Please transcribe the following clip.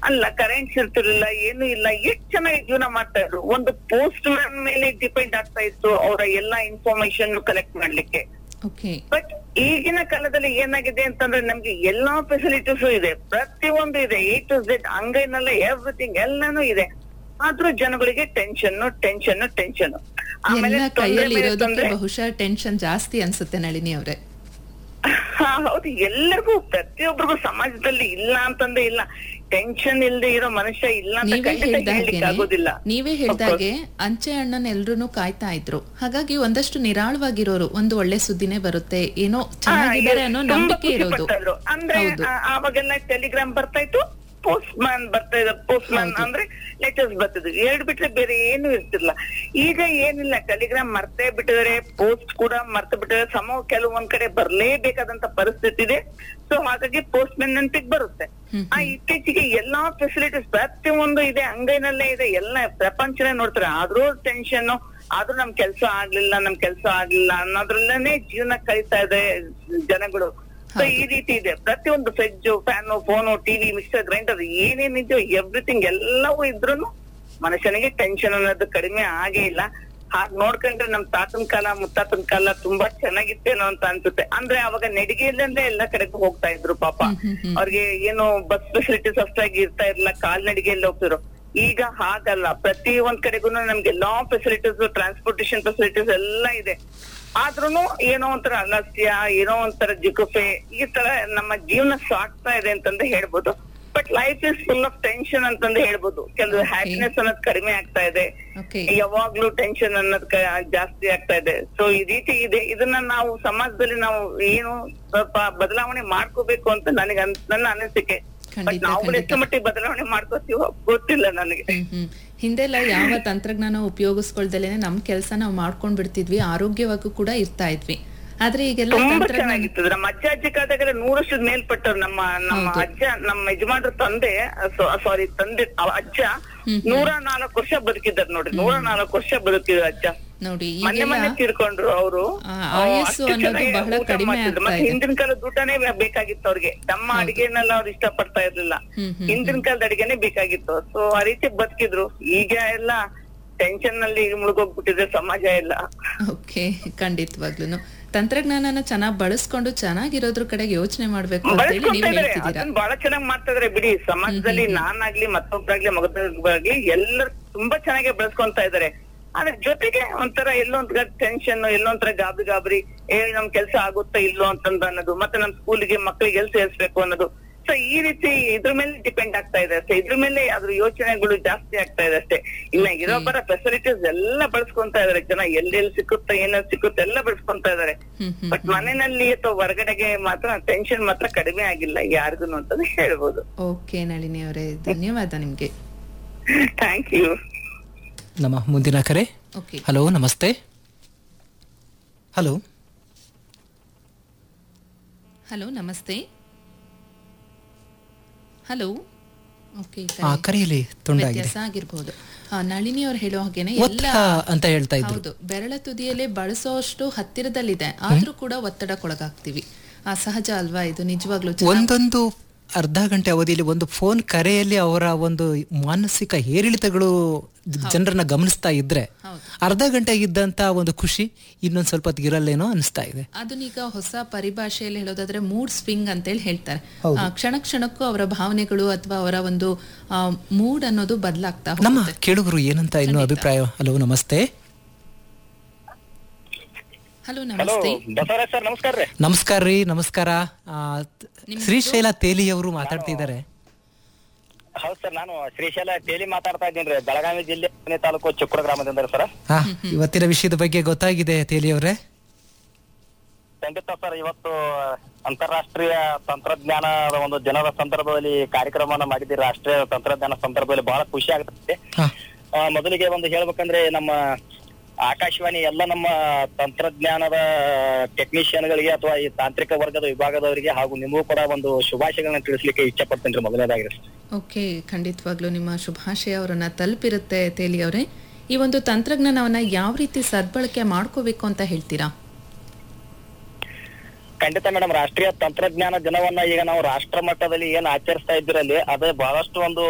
ಅಲ್ಲ ಕರೆಂಟ್ಸ್ ಇರ್ತಿರ್ಲಿಲ್ಲ ಏನು ಇಲ್ಲ ಎಷ್ಟು ಚೆನ್ನಾಗಿ ಜೀವನ ಮಾಡ್ತಾ ಇದ್ರು ಒಂದು ಪೋಸ್ಟ್ ಮ್ಯಾನ್ ಮೇಲೆ ಡಿಪೆಂಡ್ ಆಗ್ತಾ ಇತ್ತು ಅವರ ಎಲ್ಲಾ ಇನ್ಫಾರ್ಮೇಶನ್ ಕಲೆಕ್ಟ್ ಮಾಡ್ಲಿಕ್ಕೆ ಓಕೆ ಬಟ್ ಈಗಿನ ಕಾಲದಲ್ಲಿ ಏನಾಗಿದೆ ಅಂತಂದ್ರೆ ನಮ್ಗೆ ಎಲ್ಲಾ ಫೆಸಿಲಿಟೀಸ್ ಇದೆ ಪ್ರತಿಯೊಂದು ಇದೆ ಎ ಟು ಝೆಡ್ ಅಂಗೈನಲ್ಲ ಎವ್ರಿಥಿಂಗ್ ಎಲ್ಲಾನು ಇದೆ ಆದ್ರೂ ಜನಗಳಿಗೆ ಟೆನ್ಷನ್ ಟೆನ್ಷನ್ ಟೆನ್ಷನ್ ಎಲ್ಲ ಕೈಯಲ್ಲಿ ಇರೋದಕ್ಕೆ ಬಹುಶಃ ಟೆನ್ಷನ್ ಜಾಸ್ತಿ ಅನ್ಸುತ್ತೆ ನಳಿನಿ ಅವರೇ ಹಾ, ಹೌದು ಎಲ್ಲರಿಗೂ ಪ್ರತಿಯೊಬ್ಬರಿಗೂ ಸಮಾಜದಲ್ಲಿ ಇಲ್ಲ ಅಂತಂದ್ರೆ ಇಲ್ಲ ಟೆನ್ಷನ್ ಇಲ್ಲದೆ ಇರೋ ಮನುಷ್ಯ ಇಲ್ಲ ಅಂತ ನೀವೇ ಖಂಡಿತ ಹೇಳಲಿಕ್ಕೆ ಹೇಳ್ದಾಗೆ ಆಗೋದಿಲ್ಲ ನೀವೇ ಹೇಳ್ದಾಗೆ ಅಂಚೆ ಅಣ್ಣನ್ ಎಲ್ರು ಕಾಯ್ತಾ ಇದ್ರು ಹಾಗಾಗಿ ಒಂದಷ್ಟು ನಿರಾಳವಾಗಿರೋರು ಒಂದು ಒಳ್ಳೆ ಸುದ್ದಿನೇ ಬರುತ್ತೆ ಏನೋ ಚೆನ್ನಾಗಿದ್ದಾರೆ ಅನ್ನೋ ತುಂಬಾ ನಂಬಿಕೆ ಖುಷಿ ಇರೋದು ಪಡ್ತಾ ಇದ್ರು. ಅಂದ್ರೆ ಹೌದು ಆ- ಆವಾಗೆಲ್ಲ ಟೆಲಿಗ್ರಾಮ್ ಬರ್ತಾ ಇತ್ತು ಪೋಸ್ಟ್ ಮ್ಯಾನ್ ಬರ್ತಾ ಇದ್ದ ಪೋಸ್ಟ್ ಮ್ಯಾನ್ ಹೌದು. ಅಂದ್ರೆ ಲೆಟರ್ಸ್ ಬರ್ತಿದ್ವು ಎರಡು ಬಿಟ್ರೆ ಬೇರೆ ಏನು ಇರ್ತಿರ್ಲಿಲ್ಲ ಈಗ ಏನಿಲ್ಲ ಟೆಲಿಗ್ರಾಮ್ ಮರ್ತೇ ಬಿಟ್ಟಿದ್ದಾರೆ ಪೋಸ್ಟ್ ಕೂಡ ಮರ್ತು ಬಿಟ್ಟಿದ್ದಾರೆ ಸಮ ಕೆಲವೊಂದ್ ಕಡೆ ಬರ್ಲೇಬೇಕಾದಂತ ಪರಿಸ್ಥಿತಿ ಇದೆ ಸೊ ಹಾಗಾಗಿ ಪೋಸ್ಟ್ ಮ್ಯಾನ್ ನೆನಪಿಗೆ ಬರುತ್ತೆ ಹ್ಮ್, ಆ ಇತ್ತೀಚೆಗೆ ಎಲ್ಲಾ ಫೆಸಿಲಿಟೀಸ್ ಪ್ರತಿಯೊಂದು ಇದೆ ಅಂಗೈನಲ್ಲೇ ಇದೆ ಎಲ್ಲ ಪ್ರಪಂಚನೇ ನೋಡ್ತಾರೆ ಆದ್ರೂ ಟೆನ್ಷನ್ ಆದ್ರೂ ನಮ್ ಕೆಲ್ಸ ಆಗ್ಲಿಲ್ಲ ನಮ್ ಕೆಲ್ಸ ಆಗ್ಲಿಲ್ಲ ಅನ್ನೋದ್ರಲ್ಲೇನೆ ಜೀವನ ಕಳೀತಾ ಇದೆ ಜನಗಳು ಸೊ ಈ ರೀತಿ ಇದೆ ಪ್ರತಿಯೊಂದು fridge fan phone TV mixer grinder ಏನೇನಿದೆಯೋ ಎವ್ರಿಥಿಂಗ್ ಎಲ್ಲವೂ ಇದ್ರೂನು ಮನುಷ್ಯನಿಗೆ ಟೆನ್ಷನ್ ಅನ್ನೋದು ಕಡಿಮೆ ಆಗೇ ಇಲ್ಲ ಹಾಗ್ ನೋಡ್ಕೊಂಡ್ರೆ ನಮ್ ತಾತನ ಕಾಲ ಮುತ್ತಾತನ ಕಾಲ ತುಂಬಾ ಚೆನ್ನಾಗಿತ್ತೇನೋ ಅಂತ ಅನ್ಸುತ್ತೆ ಅಂದ್ರೆ ಅವಾಗ ನಡಿಗೆಯಲ್ಲೇ ಎಲ್ಲ ಕಡೆಗೂ ಹೋಗ್ತಾ ಇದ್ರು ಪಾಪ ಹ್ಮ್, ಹ್ಮ್, ಹ್ಮ್. ಅವ್ರಿಗೆ ಏನು ಬಸ್ ಫೆಸಿಲಿಟೀಸ್ ಅಷ್ಟಾಗಿ ಇರ್ತಾ ಇರ್ಲಿಲ್ಲ ಕಾಲ್ನಡಿಗೆಯಲ್ಲಿ ಹೋಗ್ತಿದ್ರು ಈಗ ಹಾಗಲ್ಲ ಪ್ರತಿ ಒಂದ್ ಕಡೆಗೂ ನಮ್ಗೆ ಎಲ್ಲಾ ಫೆಸಿಲಿಟೀಸ್ ಟ್ರಾನ್ಸ್ಪೋರ್ಟೇಶನ್ ಫೆಸಿಲಿಟೀಸ್ ಎಲ್ಲ ಇದೆ ಆದ್ರೂನು ಏನೋ ಒಂಥರ ಅಲಸ್ಯ ಏನೋ ಒಂಥರ ಜಿಗುಫೆ ಈ ತರ ನಮ್ಮ ಜೀವನ ಸಾಕ್ತಾ ಇದೆ ಅಂತಂದು ಹೇಳ್ಬೋದು but life is full of tension ಅಂತಂದು ಹೇಳ್ಬೋದು ಕೆಲವು Okay. ಹ್ಯಾಪಿನೆಸ್ ಅನ್ನೋದು ಕಡಿಮೆ ಆಗ್ತಾ ಇದೆ ಓಕೆ ಯಾವಾಗ್ಲೂ ಟೆನ್ಷನ್ ಅನ್ನೋದ್ ಕ- ಜಾಸ್ತಿ ಆಗ್ತಾ ಇದೆ ಸೊ ಈ ರೀತಿ ಇದೆ ಇದನ್ನ ನಾವು ಸಮಾಜದಲ್ಲಿ ನಾವು ಏನು ಸ್ವಲ್ಪ ಬದಲಾವಣೆ ಮಾಡ್ಕೋಬೇಕು ಅಂತ ನನಗೆ ಅನ್- ನನ್ನ ಅನಿಸಿಕೆ ಬಟ್ ಖಂಡಿತ, ನಾವು ಖಂಡಿತ. ಎಷ್ಟು ಮಟ್ಟಿಗೆ ಬದಲಾವಣೆ ಮಾಡ್ಕೋತೀವೋ ಗೊತ್ತಿಲ್ಲ ನನಗೆ ಹ್ಮ್ ಹ್ಮ್ ಹಿಂದೆಲ್ಲ ಯಾವ ತಂತ್ರಜ್ಞಾನ ಉಪಯೋಗಿಸ್ಕೊಳ್ದಲೇನೆ ನಮ್ ಕೆಲಸ ನಾವು ಮಾಡ್ಕೊಂಡ್ ಬಿಡ್ತಿದ್ವಿ ಆರೋಗ್ಯವಾಗೂ ಕೂಡ ಇರ್ತಾ ಇದ್ವಿ ಆದ್ರೆ ಈಗೆಲ್ಲ ತುಂಬಾ ತಂತ್ರಜ್ಞಾನ ಚೆನ್ನಾಗಿತ್ತು ನಮ್ಮ ಅಜ್ಜ ಅಜ್ಜಿ ಕಾಲದಾಗ ನೂರಷ್ಟು ಮೇಲ್ಪಟ್ಟವ್ರು ನಮ್ಮ ನಮ್ಮ ಹೌದು. ಅಜ್ಜ ನಮ್ಮ ಯಜಮಾನ್ರ ತಂದೆ ಸಾರಿ ತಂದೆ ಅವ ಅಜ್ಜ ಹ್ಮ್. ನೂರ ನಾಲ್ಕು ವರ್ಷ ಬದುಕಿದ್ದಾರೆ ನೋಡ್ರಿ ನೂರ ನಾಲ್ಕು ವರ್ಷ ಬದುಕಿದ್ರು ಅಜ್ಜ ನೋಡಿ ಮೊನ್ನೆ ಈಗೆಲ್ಲ ಮೊನ್ನೆ ತೀರ್ಕೊಂಡ್ರು ಅವರು ಆ, ಆಯಸ್ಸು ಅನ್ನೋದು ಬಹಳ ಕಡಿಮೆ ಆಗ್ತಾ ಮತ್ತೆ ಇದೆ. ಹಿಂದಿನ ಕಾಲದ ಊಟನೇ ಬೇಕಾಗಿತ್ತು ಅವ್ರಿಗೆ ನಮ್ಮ ಅಡಿಗೆನೆಲ್ಲ ಅವ್ರು ಇಷ್ಟ ಪಡ್ತಾ ಇರ್ಲಿಲ್ಲ ಹ್ಮ್, ಹ್ಮ್, ಹಿಂದಿನ ಕಾಲದ ಅಡಿಗೆನೆ ಬೇಕಾಗಿತ್ತು ಸೊ ಆ ರೀತಿ ಬದುಕಿದ್ರು ಈಗ ಎಲ್ಲ ಟೆನ್ಷನ್ ನಲ್ಲಿ ಮುಳುಗೋಗ್ಬಿಟ್ಟಿದೆ ಸಮಾಜ ಎಲ್ಲ ಓಕೆ ಖಂಡಿತವಾಗ್ಲೂ ತಂತ್ರಜ್ಞಾನನ ಚೆನ್ನಾಗಿ ಬಳಸ್ಕೊಂಡು ಚೆನ್ನಾಗಿರೋದ್ರ ಕಡೆಗೆ ಯೋಚನೆ ಮಾಡ್ಬೇಕು ಅಂತ ಹೇಳಿ ಬಳಸ್ಕೊಂತ ನೀವು ಇದಾರೆ ಹೇಳ್ತಿದ್ದೀರಾ ಅದನ್ನ ಬಹಳ ಚೆನ್ನಾಗಿ ಮಾಡ್ತಾ ಇದಾರೆ ಬಿಡಿ ಸಮಾಜದಲ್ಲಿ ನಾನಾಗ್ಲಿ ಮತ್ತೊಬ್ರಾಗ್ಲಿ ಮಗದಾಗ್ಲಿ ಎಲ್ಲರೂ ತುಂಬಾ ಚೆನ್ನಾಗಿ ಬೆಳೆಸ್ಕೊಂತ ಇದಾರೆ ಆದ್ರೆ ಜೊತೆಗೆ ಒಂಥರ ಎಲ್ಲೊಂದ್ ಟೆನ್ಷನ್ ಎಲ್ಲೊಂಥರ ಗಾಬರಿ ಗಾಬರಿ ಏ ನಮ್ ಕೆಲ್ಸ ಆಗುತ್ತಾ ಇಲ್ಲೋ ಅಂತಂದು ಅನ್ನೋದು ಮತ್ತೆ ನಮ್ ಸ್ಕೂಲಿಗೆ ಮಕ್ಕಳಿಗೆ ಎಲ್ಲಿ ಸೇರಿಸ್ಬೇಕು ಅನ್ನೋದು ಸೊ ಈ ರೀತಿ ಇದ್ರ ಮೇಲೆ ಡಿಪೆಂಡ್ ಆಗ್ತಾ ಇದೆ ಅಷ್ಟೇ ಇದ್ರ ಮೇಲೆ ಅದ್ರ ಯೋಚನೆಗಳು ಜಾಸ್ತಿ ಆಗ್ತಾ ಇದೆ ಅಷ್ಟೇ ಇನ್ನ ಇರೋ ಬರೋ ಫೆಸಿಲಿಟೀಸ್ ಎಲ್ಲ ಬಳಸ್ಕೊಂತ ಇದಾರೆ ಜನ ಎಲ್ಲೆಲ್ಲಿ ಸಿಕ್ಕುತ್ತಾ ಏನೇನ್ ಸಿಕ್ಕುತ್ತೆ ಎಲ್ಲ ಬಳಸ್ಕೊಂತ ಇದಾರೆ ಹ್ಮ್ ಹ್ಮ್ ಬಟ್ ಮನೆಯಲ್ಲಿ ಅಥವಾ ಹೊರಗಡೆಗೆ ಮಾತ್ರ ಟೆನ್ಷನ್ ಮಾತ್ರ ಕಡಿಮೆ ಆಗಿಲ್ಲ ಯಾರಿಗೂ ಅಂತ ಹೇಳ್ಬೋದು ಓಕೆ ನಳಿನಿ ಅವರೇ ಧನ್ಯವಾದ ನಿಮ್ಗೆ ಥ್ಯಾಂಕ್ ಯು ನಮ್ಮ ಮುಂದಿನ ಕರೆ ಓಕೆ ಹಲೋ ನಮಸ್ತೆ ಹಲೋ ಹಲೋ ನಮಸ್ತೆ ಹಲೋ ಓಕೆ ಆ ಕರೆಯಲ್ಲಿ ತುಂಡಾಗಿದೆ ವ್ಯತ್ಯಾಸ ಆಗಿರ್ಬೋದು ಆ, ನಳಿನಿ ಅವ್ರು ಹೇಳೋ ಹಾಗೇನೆ ಎಲ್ಲ ಒತ್ತ ಅಂತ ಹೇಳ್ತಾ ಇದ್ರು ಹೌದು ಬೆರಳ ತುದಿಯಲ್ಲೇ ಬಳಸೋಷ್ಟು ಹತ್ತಿರದಲ್ಲಿದೆ ಆದ್ರೂ ಕೂಡ ಒತ್ತಡಕ್ಕೊಳಗಾಗ್ತೀವಿ ಆ ಸಹಜ ಅಲ್ವಾ ಇದು ನಿಜವಾಗ್ಲೂ ಚೆನ್ನಾಗ್- ಒಂದೊಂದು ಅರ್ಧ ಗಂಟೆ ಅವಧಿಯಲ್ಲಿ ಒಂದು ಫೋನ್ ಕರೆಯಲ್ಲಿ ಅವರ ಒಂದು ಮಾನಸಿಕ ಏರಿಳಿತಗಳು ಜನರನ್ನ ಗಮನಿಸ್ತಾ ಇದ್ರೆ ಹೌದು. ಅರ್ಧ ಗಂಟೆ ಇದ್ದಂತ ಒಂದು ಖುಷಿ ಇನ್ನೊಂದ್ ಸ್ವಲ್ಪ ಹೊತ್ತಿಗೆ ಇರಲ್ಲೇನೋ ಅನಿಸ್ತಾ ಇದೆ ಅದನ್ನೀಗ ಹೊಸ ಪರಿಭಾಷೆಯಲ್ಲಿ ಹೇಳೋದಾದ್ರೆ ಮೂಡ್ ಸ್ವಿಂಗ್ ಅಂತೇಳಿ ಹೇಳ್ತಾರೆ ಆ, ಕ್ಷಣ ಕ್ಷಣಕ್ಕೂ ಅವರ ಭಾವನೆಗಳು ಅಥವಾ ಅವರ ಒಂದು ಮೂಡ್ ಅನ್ನೋದು ಬದಲಾಗ್ತಾ ನಮ್ಮ ಹೋಗುತ್ತೆ ಕೇಳುಗರು ಏನಂತ ಇನ್ನು ಅಭಿಪ್ರಾಯ ಹಲೋ ನಮಸ್ತೆ ಹಲೋ ಹಲೋ ನಮಸ್ತೆ ಬಸವರಾಜ್ ಸರ್ ನಮಸ್ಕಾರ ರೀ ನಮಸ್ಕಾರ ರೀ ನಮಸ್ಕಾರ ಆ, ತ್- ಶ್ರೀಶೈಲ ತೇಲಿ ಅವರು ಮಾತಾಡ್ತಿದ್ದಾರೆ ಹೌದು ಸರ್ ನಾನು ಶ್ರೀಶೈಲ ಟೇಲಿ ಮಾತಾಡ್ತಾ ಇದ್ದೀನಿ ರೀ ಬೆಳಗಾವಿ ಜಿಲ್ಲೆ ಮನೆ ತಾಲೂಕು ಚಿಕ್ಕೂಡ ಗ್ರಾಮದಿಂದ ಸರ್ ಹಾ ಇವತ್ತಿನ ವಿಷಯದ ಬಗ್ಗೆ ಗೊತ್ತಾಗಿದೆ ತೇಲಿ ಅವರೇ ಖಂಡಿತ ಸರ್ ಇವತ್ತು ಅಂತಾರಾಷ್ಟ್ರೀಯ ತಂತ್ರಜ್ಞಾನದ ಒಂದು ದಿನದ ಸಂದರ್ಭದಲ್ಲಿ ಕಾರ್ಯಕ್ರಮವನ್ನ ಮಾಡಿದ್ದೀರಿ ರಾಷ್ಟ್ರೀಯ ತಂತ್ರಜ್ಞಾನ ಸಂದರ್ಭದಲ್ಲಿ ಬಹಳ ಖುಷಿ ಆಗುತ್ತೆ ಹಾ ಆ, ಮೊದಲಿಗೆ ಒಂದು ಹೇಳ್ಬೇಕಂದ್ರೆ ನಮ್ಮ ಆಕಾಶವಾಣಿ ಎಲ್ಲ ನಮ್ಮ ತಂತ್ರಜ್ಞಾನದ ಟೆಕ್ನಿಷಿಯನ್ಗಳಿಗೆ ಅಥವಾ ಈ ತಾಂತ್ರಿಕ ವರ್ಗದ ವಿಭಾಗದವರಿಗೆ ಹಾಗೂ ನಿಮಗೂ ಕೂಡ ಒಂದು ಶುಭಾಶಯಗಳನ್ನ ತಿಳಿಸ್ಲಿಕ್ಕೆ ಇಚ್ಛೆ ಪಡ್ತೇನೆ ರೀ ಮೊದಲನೇದಾಗಿ ರೀ. ಓಕೆ ಖಂಡಿತವಾಗ್ಲೂ ನಿಮ್ಮ ಶುಭಾಶಯ ಅವರನ್ನ ತಲುಪಿರುತ್ತೆ ತೇಲಿ ಅವರೇ ಈ ಒಂದು ತಂತ್ರಜ್ಞಾನವನ್ನ ಯಾವ ರೀತಿ ಸದ್ಬಳಕೆ ಮಾಡ್ಕೋಬೇಕು ಅಂತ ಹೇಳ್ತೀರಾ ಖಂಡಿತ ಮೇಡಮ್ ರಾಷ್ಟ್ರೀಯ ತಂತ್ರಜ್ಞಾನ ದಿನವನ್ನ ಈಗ ನಾವು ರಾಷ್ಟ್ರ ಮಟ್ಟದಲ್ಲಿ ಏನ್ ಆಚರಿಸ್ತಾ ಇದ್ರಲ್ಲಿ ಅದೇ ಬಹಳಷ್ಟು ಒಂದು